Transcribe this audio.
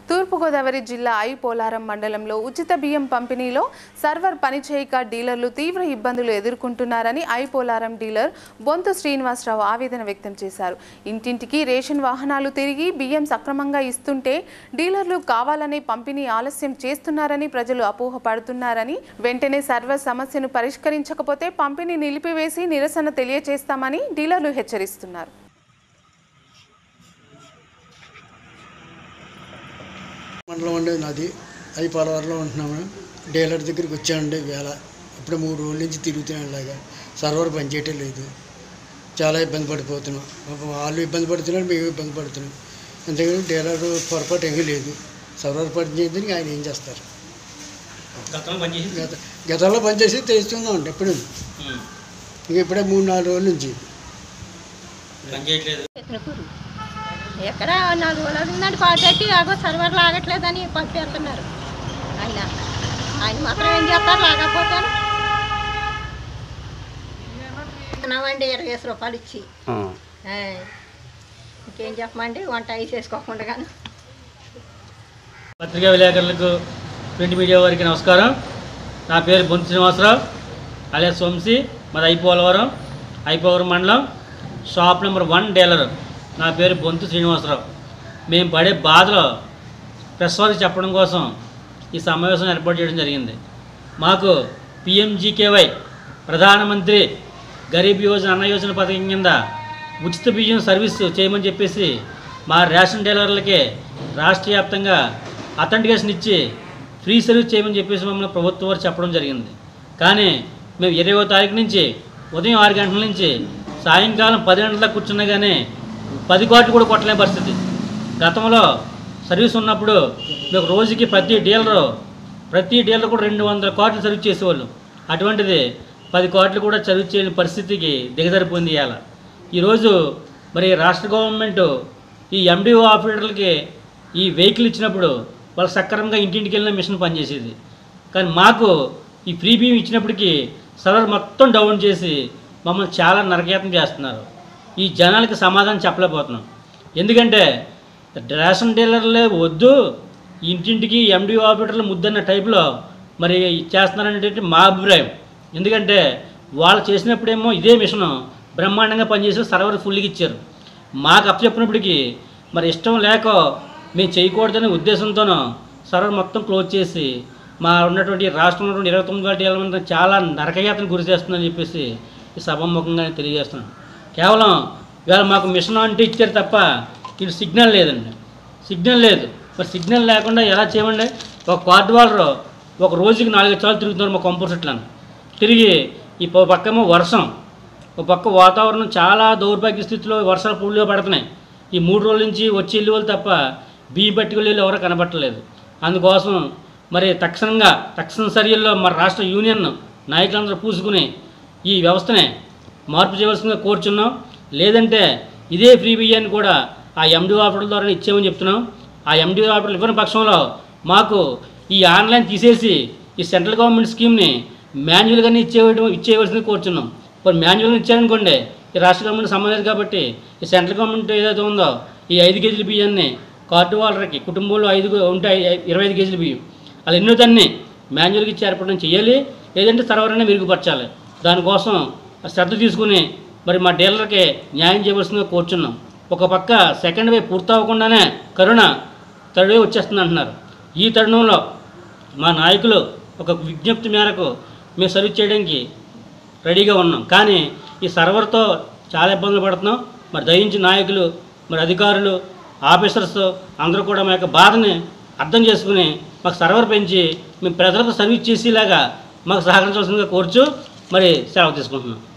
తూర్పుగోదావరి జిల్లా ఐ పోలారం మండలంలో ఉచిత బియ్యం పంపిణీలో సర్వర్ పనిచేయక డీలర్లు తీవ్ర ఇబ్బందులు ఎదుర్కొంటున్నారని ఐ పోలారం డీలర్ బొంతు శ్రీనివాసరావు ఆవేదన వ్యక్తం చేశారు ఇంటింటికి రేషన్ వాహనాలు తిరిగి బియ్యం సక్రమంగా ఇస్తుంటే డీలర్లు కావాలనే పంపిణీ ఆలస్యం చేస్తున్నారని ప్రజలు అపోహపడుతున్నారని వెంటనే సర్వర్ సమస్యను పరిష్కరించకపోతే పంపిణీ నిలిపివేసి నిరసన తెలియజేస్తామని డీలర్లు హెచ్చరిస్తున్నారు మండలం అండి నాది అవి పోలవరంలో ఉంటున్నాము డీలర్ దగ్గరికి వచ్చామండి వేళ ఇప్పుడు మూడు రోజుల నుంచి తిరుగుతున్నాం ఇలాగా సర్వర్ పనిచేయటం లేదు చాలా ఇబ్బంది పడిపోతున్నాం పాపం వాళ్ళు ఇబ్బంది పడుతున్నారు మేము ఇబ్బంది పడుతున్నాం ఎందుకంటే డీలర్ పొరపాటు ఏమీ లేదు సర్వర్ పని చేయడానికి ఆయన ఏం చేస్తారు గతంలో పనిచేసి గత గతంలో పనిచేసి తెలుస్తున్నాం అండి ఎప్పుడు ఇంక ఇప్పుడే మూడు నాలుగు రోజుల నుంచి పనిచేయట్లేదు కృష్ణపూరు ఎక్కడ నాలుగు రోజులు ఉందండి పాటెట్టి ఆగో సర్వర్ లాగట్లేదని పంపేస్తున్నారు ఆయన ఆయన మాత్రం ఏం చేస్తారు లాగకపోతారు ఇస్తున్నామండి ఇరవై వేసి రూపాయలు ఇచ్చి ఆయ్. ఇంకేం చెప్పమండి వంట అయి చేసుకోకుండా కానీ పత్రికా విలేకరులకు ప్రింట్ మీడియా వారికి నమస్కారం నా పేరు బొంతు శ్రీనివాసరావు అలియాస్ వంశీ మాది ఐపోలవరం ఐపోవరం మండలం షాప్ నెంబర్ వన్ డీలర్ నా పేరు బొంతు శ్రీనివాసరావు మేము పడే బాధలో ప్రెస్ వారికి చెప్పడం కోసం ఈ సమావేశం ఏర్పాటు చేయడం జరిగింది మాకు పిఎంజీకేవై ప్రధానమంత్రి గరీబ్ యోజన అన్న యోజన పథకం కింద ఉచిత బియ్యం సర్వీస్ చేయమని చెప్పేసి మా రేషన్ డీలర్లకి రాష్ట్ర వ్యాప్తంగా అథెంటికేషన్ ఇచ్చి ఫ్రీ సర్వీస్ చేయమని చెప్పేసి మమ్మల్ని ప్రభుత్వం వారు చెప్పడం జరిగింది కానీ మేము ఇరవై తారీఖు నుంచి ఉదయం ఆరు గంటల నుంచి సాయంకాలం పది గంటలకు కూర్చున్నా కానీ పది కోట్లు కూడా కొట్టలేని పరిస్థితి గతంలో సర్వీస్ ఉన్నప్పుడు మీకు రోజుకి ప్రతి డీలరు ప్రతి డీలర్ కూడా రెండు వందల కోట్లు సర్వీస్ చేసేవాళ్ళు అటువంటిది పది కోట్లు కూడా సర్వీస్ చేయని పరిస్థితికి దిగజారిపోయింది ఇవాళ ఈరోజు మరి రాష్ట్ర గవర్నమెంట్ ఈ ఎండిఓ ఆపరేటర్లకి ఈ వెహికల్ ఇచ్చినప్పుడు వాళ్ళు సక్రమంగా ఇంటింటికి వెళ్ళిన మిషన్ పనిచేసేది కానీ మాకు ఈ ఫ్రీ బియ్యం ఇచ్చినప్పటికీ సర్వర్ మొత్తం డౌన్ చేసి మమ్మల్ని చాలా నరకయాతం చేస్తున్నారు ఈ జనాలకి సమాధానం చెప్పలేకపోతున్నాం ఎందుకంటే రేషన్ డీలర్లే వద్దు ఇంటింటికి ఎండిఓ ఆపరేటర్లు ముద్దన్న టైప్లో మరి చేస్తున్నారనేటువంటి మా అభిప్రాయం ఎందుకంటే వాళ్ళు చేసినప్పుడేమో ఇదే మిషన్ బ్రహ్మాండంగా పనిచేసి సర్వర్ ఫుల్గా ఇచ్చారు మాకు అప్పచెప్పినప్పటికీ మరి ఇష్టం లేక మేము చేయకూడదనే ఉద్దేశంతోనూ సర్వర్ మొత్తం క్లోజ్ చేసి మా ఉన్నటువంటి రాష్ట్రంలో ఉన్నటువంటి ఇరవై తొమ్మిది వాటి మంది చాలా నరకయాతను గురి చేస్తుందని చెప్పేసి ఈ సభాముఖంగా నేను తెలియజేస్తున్నాను కేవలం ఇవాళ మాకు మిషన్ అంటే ఇచ్చారు తప్ప ఇటు సిగ్నల్ లేదండి సిగ్నల్ లేదు మరి సిగ్నల్ లేకుండా ఎలా చేయమండి ఒక కార్డు వాళ్ళు ఒక రోజుకి నాలుగు సార్లు తిరుగుతున్నారు మా కంపోజిట్లను తిరిగి ఈ ప- పక్కేమో వర్షం ఒక పక్క వాతావరణం చాలా దౌర్భాగ్య స్థితిలో వర్షాలు పూలుగా పడుతున్నాయి ఈ మూడు రోజుల నుంచి వచ్చి వెళ్ళి వాళ్ళు తప్ప బియ్యం పట్టుకెళ్ళి వాళ్ళు ఎవరో కనబట్టలేదు అందుకోసం మరి తక్షణంగా తక్షణ చర్యల్లో మన రాష్ట్ర యూనియన్ నాయకులందరూ పూసుకుని ఈ వ్యవస్థనే మార్పు చేయవలసిందిగా కోరుచున్నాం లేదంటే ఇదే ఫ్రీ బియ్యాన్ని కూడా ఆ ఎండి ఆపరేటర్ల ద్వారా ఇచ్చామని చెప్తున్నాం ఆ ఎండి ఆపరేటర్లు ఇవ్వని పక్షంలో మాకు ఈ ఆన్లైన్ తీసేసి ఈ సెంట్రల్ గవర్నమెంట్ స్కీమ్ని మాన్యువల్గానే ఇచ్చేయడం ఇచ్చేయవలసింది కోరుచున్నాం ఇప్పుడు మాన్యువల్గా ఇచ్చారనుకోండి ఈ రాష్ట్ర గవర్నమెంట్ సంబంధం కాబట్టి ఈ సెంట్రల్ గవర్నమెంట్ ఏదైతే ఉందో ఈ ఐదు కేజీల బియ్యాన్ని కార్డు వాళ్ళకి కుటుంబంలో ఐదు ఉంటే ఐ- ఇరవై ఐదు కేజీల బియ్యం అలా ఎన్నో దాన్ని మాన్యువల్గా ఇచ్చి ఏర్పడడం చేయాలి లేదంటే సర్వరైనా మెరుగుపరచాలి దానికోసం శ్రద్ధ తీసుకుని మరి మా డీలర్కి న్యాయం చేయవలసిందిగా కోరుచున్నాం ఒక పక్క సెకండ్ వేవ్ పూర్తవకుండానే కరోనా థర్డ్ వేవ్ వచ్చేస్తుంది అంటున్నారు ఈ తరుణంలో మా నాయకులు ఒక విజ్ఞప్తి మేరకు మేము సర్వీస్ చేయడానికి రెడీగా ఉన్నాం కానీ ఈ సర్వర్తో చాలా ఇబ్బందులు పడుతున్నాం మరి దయించి నాయకులు మరి అధికారులు ఆఫీసర్స్ అందరూ కూడా మా యొక్క బాధని అర్థం చేసుకుని మాకు సర్వర్ పెంచి మేము ప్రజలకు సర్వీస్ చేసేలాగా మాకు సహకరించవలసిందిగా కోరుచు మరి సెలవు తీసుకుంటున్నాం